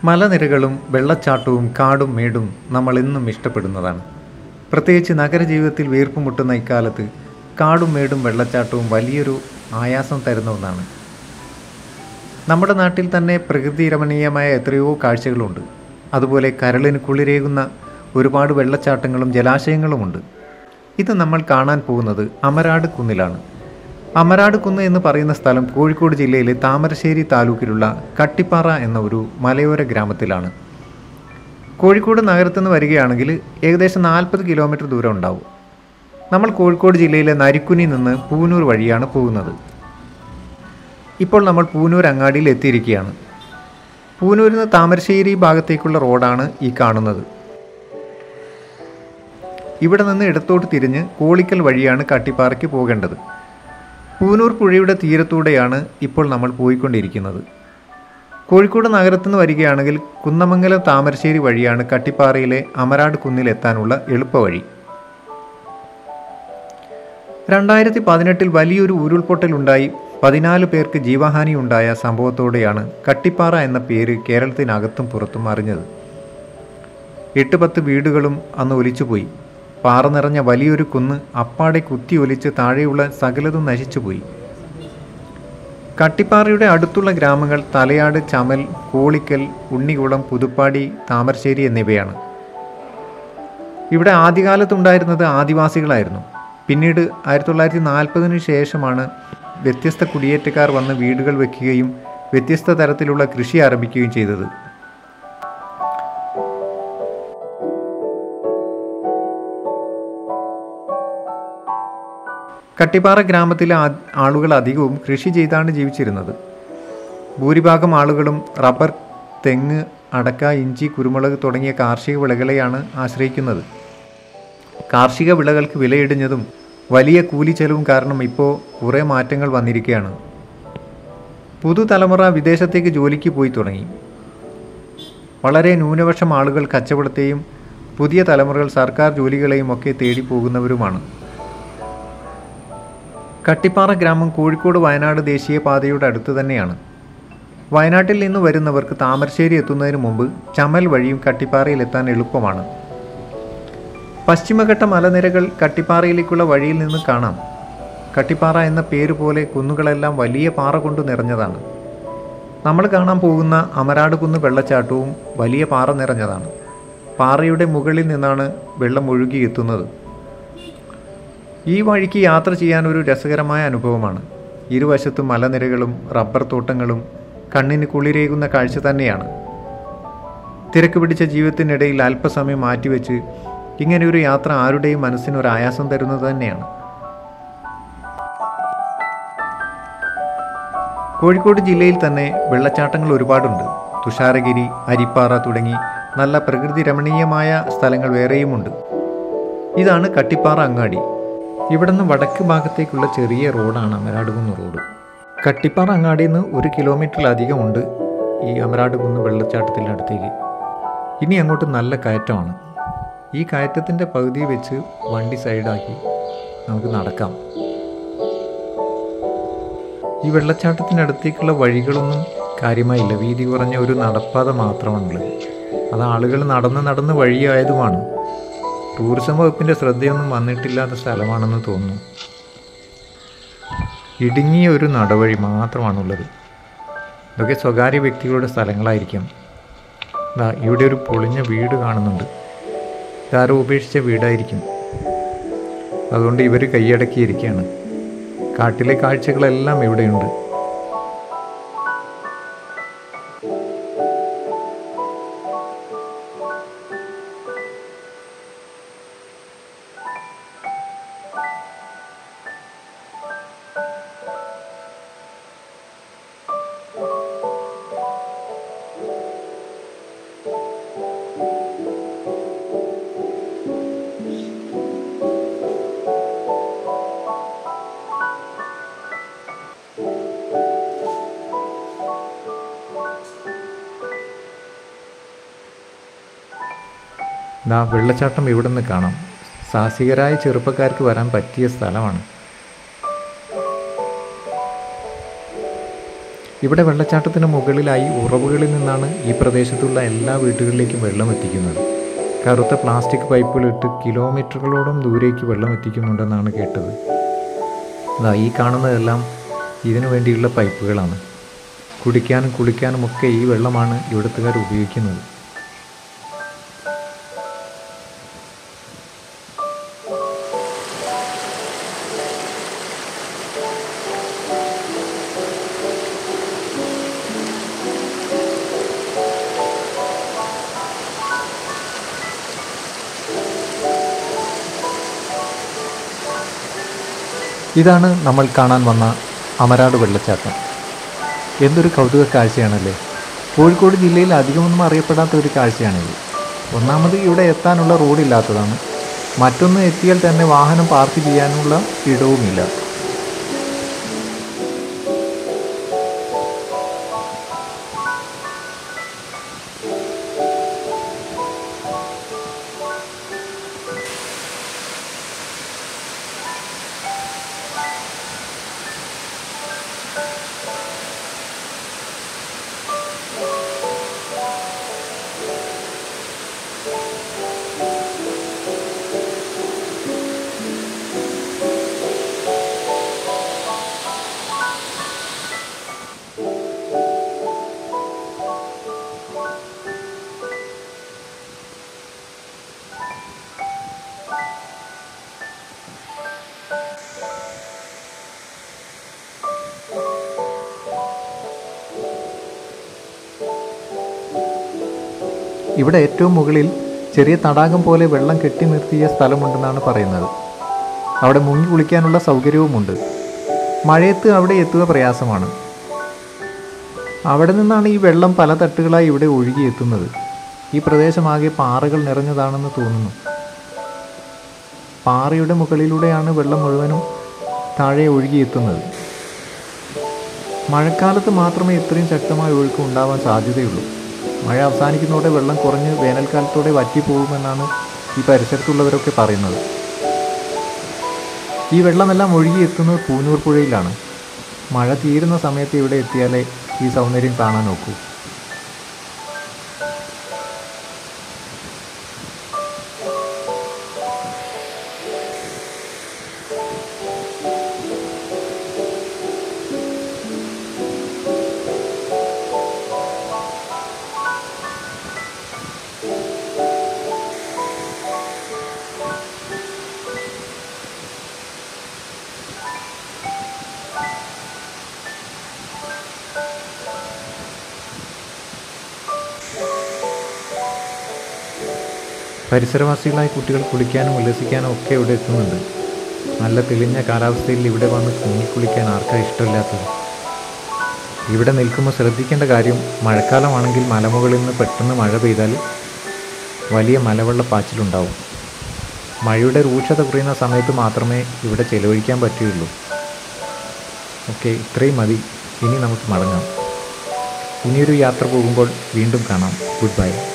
മലനിരകളും വെള്ളച്ചാട്ടവും കാടും മേടും നമ്മൾ എന്നും ഇഷ്ടപ്പെടുന്നതാണ് പ്രത്യേകിച്ച് നഗരജീവിതത്തിൽ വീർപ്പുമുട്ടുന്ന ഇക്കാലത്ത് കാടും മേടും വെള്ളച്ചാട്ടവും വലിയൊരു ആയാസം തരുന്ന ഒന്നാണ് നമ്മുടെ നാട്ടിൽ തന്നെ പ്രകൃതി രമണീയമായ എത്രയോ കാഴ്ചകളുണ്ട് അതുപോലെ കരളിന് കുളിരേകുന്ന ഒരുപാട് വെള്ളച്ചാട്ടങ്ങളും ജലാശയങ്ങളുമുണ്ട് ഇത് നമ്മൾ കാണാൻ പോകുന്നത് അമരാട് കുന്നിലാണ് അമരാട് കുന്ന് എന്ന് പറയുന്ന സ്ഥലം കോഴിക്കോട് ജില്ലയിലെ താമരശ്ശേരി താലൂക്കിലുള്ള കട്ടിപ്പാറ എന്ന ഒരു മലയോര ഗ്രാമത്തിലാണ് കോഴിക്കോട് നഗരത്തിൽ നിന്ന് വരികയാണെങ്കിൽ ഏകദേശം നാൽപ്പത് കിലോമീറ്റർ ദൂരം ഉണ്ടാവും നമ്മൾ കോഴിക്കോട് ജില്ലയിലെ നരിക്കുനി നിന്ന് പൂനൂർ വഴിയാണ് പോകുന്നത് ഇപ്പോൾ നമ്മൾ പൂനൂർ അങ്ങാടിയിൽ എത്തിയിരിക്കുകയാണ് പൂനൂരിൽ നിന്ന് താമരശ്ശേരി ഭാഗത്തേക്കുള്ള റോഡാണ് ഈ കാണുന്നത് ഇവിടെ നിന്ന് ഇടത്തോട്ട് തിരിഞ്ഞ് കോളിക്കൽ വഴിയാണ് കട്ടിപ്പാറയ്ക്ക് പോകേണ്ടത് പൂനൂർ പുഴയുടെ തീരത്തൂടെയാണ് ഇപ്പോൾ നമ്മൾ പോയിക്കൊണ്ടിരിക്കുന്നത് കോഴിക്കോട് നഗരത്തിൽ നിന്ന് വരികയാണെങ്കിൽ കുന്നമംഗലം താമരശ്ശേരി വഴിയാണ് കട്ടിപ്പാറയിലെ അമരാട് കുന്നിലെത്താനുള്ള എളുപ്പവഴി രണ്ടായിരത്തി പതിനെട്ടിൽ വലിയൊരു ഉരുൾപൊട്ടൽ ഉണ്ടായി പതിനാല് പേർക്ക് ജീവഹാനി ഉണ്ടായ സംഭവത്തോടെയാണ് കട്ടിപ്പാറ എന്ന പേര് കേരളത്തിനകത്തും പുറത്തും അറിഞ്ഞത് എട്ട് പത്ത് വീടുകളും അന്ന് ഒലിച്ചുപോയി പാറ നിറഞ്ഞ വലിയൊരു കുന്ന് അപ്പാടെ കുത്തി ഒലിച്ച് താഴെയുള്ള സകലതും നശിച്ചുപോയി കട്ടിപ്പാറയുടെ അടുത്തുള്ള ഗ്രാമങ്ങൾ തലയാട് ചമൽ കോളിക്കൽ ഉണ്ണികുളം പുതുപ്പാടി താമരശ്ശേരി എന്നിവയാണ് ഇവിടെ ആദ്യകാലത്തുണ്ടായിരുന്നത് ആദിവാസികളായിരുന്നു പിന്നീട് ആയിരത്തി തൊള്ളായിരത്തി നാൽപ്പതിനു ശേഷമാണ് വ്യത്യസ്ത കുടിയേറ്റക്കാർ വന്ന് വീടുകൾ വെക്കുകയും വ്യത്യസ്ത തരത്തിലുള്ള കൃഷി ആരംഭിക്കുകയും ചെയ്തത് കട്ടിപ്പാറ ഗ്രാമത്തിലെ ആ- ആളുകൾ അധികവും കൃഷി ചെയ്താണ് ജീവിച്ചിരുന്നത് ഭൂരിഭാഗം ആളുകളും റബ്ബർ തെങ്ങ് അടക്ക ഇഞ്ചി കുരുമുളക് തുടങ്ങിയ കാർഷിക വിളകളെയാണ് ആശ്രയിക്കുന്നത് കാർഷിക വിളകൾക്ക് വിലയിടിഞ്ഞതും വലിയ കൂലി ചെലവും കാരണം ഇപ്പോൾ കുറേ മാറ്റങ്ങൾ വന്നിരിക്കുകയാണ് പുതുതലമുറ വിദേശത്തേക്ക് ജോലിക്ക് പോയി തുടങ്ങി വളരെ ന്യൂനപക്ഷം ആളുകൾ കച്ചവടത്തെയും പുതിയ തലമുറകൾ സർക്കാർ ജോലികളെയും ഒക്കെ തേടി പോകുന്നവരുമാണ് കട്ടിപ്പാറ ഗ്രാമം കോഴിക്കോട് വയനാട് ദേശീയപാതയുടെ അടുത്ത് തന്നെയാണ് വയനാട്ടിൽ നിന്ന് വരുന്നവർക്ക് താമരശ്ശേരി എത്തുന്നതിന് മുമ്പ് ചമൽ വഴിയും കട്ടിപ്പാറയിൽ എത്താൻ എളുപ്പമാണ് പശ്ചിമഘട്ട മലനിരകൾ കട്ടിപ്പാറയിലേക്കുള്ള വഴിയിൽ നിന്ന് കാണാം കട്ടിപ്പാറ എന്ന പേര് പോലെ കുന്നുകളെല്ലാം വലിയ പാറ കൊണ്ട് നിറഞ്ഞതാണ് നമ്മൾ കാണാൻ പോകുന്ന അമരാട് കുന്ന് വെള്ളച്ചാട്ടവും വലിയ പാറ നിറഞ്ഞതാണ് പാറയുടെ മുകളിൽ നിന്നാണ് വെള്ളം ഒഴുകി എത്തുന്നത് ഈ വഴിക്ക് യാത്ര ചെയ്യാൻ ഒരു രസകരമായ അനുഭവമാണ് ഇരുവശത്തും മലനിരകളും റബ്ബർ തോട്ടങ്ങളും കണ്ണിന് കുളിരേകുന്ന കാഴ്ച തന്നെയാണ് തിരക്ക് പിടിച്ച ജീവിതത്തിനിടയിൽ അല്പസമയം മാറ്റിവെച്ച് ഇങ്ങനെയൊരു യാത്ര ആരുടെയും മനസ്സിന് ഒരു ആയാസം തരുന്നത് തന്നെയാണ് കോഴിക്കോട് ജില്ലയിൽ തന്നെ വെള്ളച്ചാട്ടങ്ങൾ ഒരുപാടുണ്ട് തുഷാരഗിരി അരിപ്പാറ തുടങ്ങി നല്ല പ്രകൃതി രമണീയമായ സ്ഥലങ്ങൾ വേറെയുമുണ്ട് ഇതാണ് കട്ടിപ്പാറ അങ്ങാടി ഇവിടുന്ന് വടക്ക് ഭാഗത്തേക്കുള്ള ചെറിയ റോഡാണ് അമരാടുകുന്ന് റോഡ് കട്ടിപ്പാറ അങ്ങാടിയിൽ നിന്ന് ഒരു കിലോമീറ്ററിലധികം ഉണ്ട് ഈ അമരാടുകുന്ന് വെള്ളച്ചാട്ടത്തിൻ്റെ അടുത്തേക്ക് ഇനി അങ്ങോട്ട് നല്ല കയറ്റമാണ് ഈ കയറ്റത്തിൻ്റെ പകുതി വെച്ച് വണ്ടി സൈഡാക്കി നമുക്ക് നടക്കാം ഈ വെള്ളച്ചാട്ടത്തിനടുത്തേക്കുള്ള വഴികളൊന്നും കാര്യമായില്ല വീതി കുറഞ്ഞ ഒരു നടപ്പാത മാത്രമാണുള്ളത് അത് ആളുകൾ നടന്ന് നടന്ന് വഴിയായതുമാണ് ടൂറിസം വകുപ്പിൻ്റെ ശ്രദ്ധയൊന്നും വന്നിട്ടില്ലാത്ത സ്ഥലമാണെന്ന് തോന്നുന്നു ഇടുങ്ങിയ ഒരു നടവഴി മാത്രമാണുള്ളത് ഇതൊക്കെ സ്വകാര്യ വ്യക്തികളുടെ സ്ഥലങ്ങളായിരിക്കാം ദാ ഇവിടെ ഒരു പൊളിഞ്ഞ വീട് കാണുന്നുണ്ട് ഇതാരോ ഉപേക്ഷിച്ച വീടായിരിക്കും അതുകൊണ്ട് ഇവർ കൈയടക്കിയിരിക്കുകയാണ് കാട്ടിലെ കാഴ്ചകളെല്ലാം ഇവിടെയുണ്ട് ദാ വെള്ളച്ചാട്ടം ഇവിടെ നിന്ന് കാണാം സാഹസികരായ ചെറുപ്പക്കാർക്ക് വരാൻ പറ്റിയ സ്ഥലമാണ് ഇവിടെ വെള്ളച്ചാട്ടത്തിന് മുകളിലായി ഉറവുകളിൽ നിന്നാണ് ഈ പ്രദേശത്തുള്ള എല്ലാ വീടുകളിലേക്കും വെള്ളം എത്തിക്കുന്നത് കറുത്ത പ്ലാസ്റ്റിക് പൈപ്പുകളിട്ട് കിലോമീറ്ററുകളോളം ദൂരേക്ക് വെള്ളം എത്തിക്കുന്നുണ്ടെന്നാണ് കേട്ടത് ഇതാ ഈ കാണുന്നതെല്ലാം ഇതിനു വേണ്ടിയുള്ള പൈപ്പുകളാണ് കുടിക്കാനും കുളിക്കാനും ഒക്കെ ഈ വെള്ളമാണ് ഇവിടുത്തുകാർ ഉപയോഗിക്കുന്നത് ഇതാണ് നമ്മൾ കാണാൻ വന്ന അമരാട് വെള്ളച്ചാട്ടം എന്തൊരു കൗതുക കാഴ്ചയാണല്ലേ കോഴിക്കോട് ജില്ലയിൽ അധികമൊന്നും അറിയപ്പെടാത്ത ഒരു കാഴ്ചയാണിത് ഒന്നാമത് ഇവിടെ എത്താനുള്ള റോഡില്ലാത്തതാണ് മറ്റൊന്ന് എത്തിയാൽ തന്നെ വാഹനം പാർക്ക് ചെയ്യാനുള്ള ഇടവുമില്ല ഇവിടെ ഏറ്റവും മുകളിൽ ചെറിയ തടാകം പോലെ വെള്ളം കെട്ടി നിർത്തിയ സ്ഥലമുണ്ടെന്നാണ് പറയുന്നത് അവിടെ മുങ്ങി കുളിക്കാനുള്ള സൗകര്യവുമുണ്ട് മഴയത്ത് അവിടെ എത്തുക പ്രയാസമാണ് അവിടെ നിന്നാണ് ഈ വെള്ളം പല തട്ടുകളായി ഇവിടെ ഒഴുകി എത്തുന്നത് ഈ പ്രദേശമാകെ പാറകൾ നിറഞ്ഞതാണെന്ന് തോന്നുന്നു പാറയുടെ മുകളിലൂടെയാണ് വെള്ളം മുഴുവനും താഴെ ഒഴുകി എത്തുന്നത് മഴക്കാലത്ത് മാത്രമേ ഇത്രയും ശക്തമായ ഒഴുക്ക് ഉണ്ടാവാൻ സാധ്യതയുള്ളൂ മഴ അവസാനിക്കുന്നതോടെ വെള്ളം കുറഞ്ഞ് വേനൽക്കാലത്തോടെ വറ്റിപ്പോകുമെന്നാണ് ഈ പരിസരത്തുള്ളവരൊക്കെ പറയുന്നത് ഈ വെള്ളമെല്ലാം ഒഴുകി എത്തുന്നത് പൂനൂർ പുഴയിലാണ് മഴ തീരുന്ന സമയത്ത് ഇവിടെ എത്തിയാലേ ഈ സൗന്ദര്യം കാണാൻ നോക്കൂ പരിസരവാസികളായ കുട്ടികൾ കുളിക്കാനും ഉല്ലസിക്കാനും ഒക്കെ ഇവിടെ എത്തുന്നുണ്ട് നല്ല തെളിഞ്ഞ കാലാവസ്ഥയിൽ ഇവിടെ വന്ന് കുളിക്കാൻ ആർക്കാ ഇഷ്ടമില്ലാത്തത് ഇവിടെ നിൽക്കുമ്പോൾ ശ്രദ്ധിക്കേണ്ട കാര്യം മഴക്കാലമാണെങ്കിൽ മലമുകളിൽ നിന്ന് പെട്ടെന്ന് മഴ പെയ്താൽ വലിയ മലവെള്ളപ്പാച്ചിലുണ്ടാവും മഴയുടെ രൂക്ഷത കുറയുന്ന സമയത്ത് മാത്രമേ ഇവിടെ ചെലവഴിക്കാൻ പറ്റുകയുള്ളൂ ഓക്കെ ഇത്രയും മതി ഇനി നമുക്ക് മടങ്ങാം ഇനിയൊരു യാത്ര പോകുമ്പോൾ വീണ്ടും കാണാം ഗുഡ് ബൈ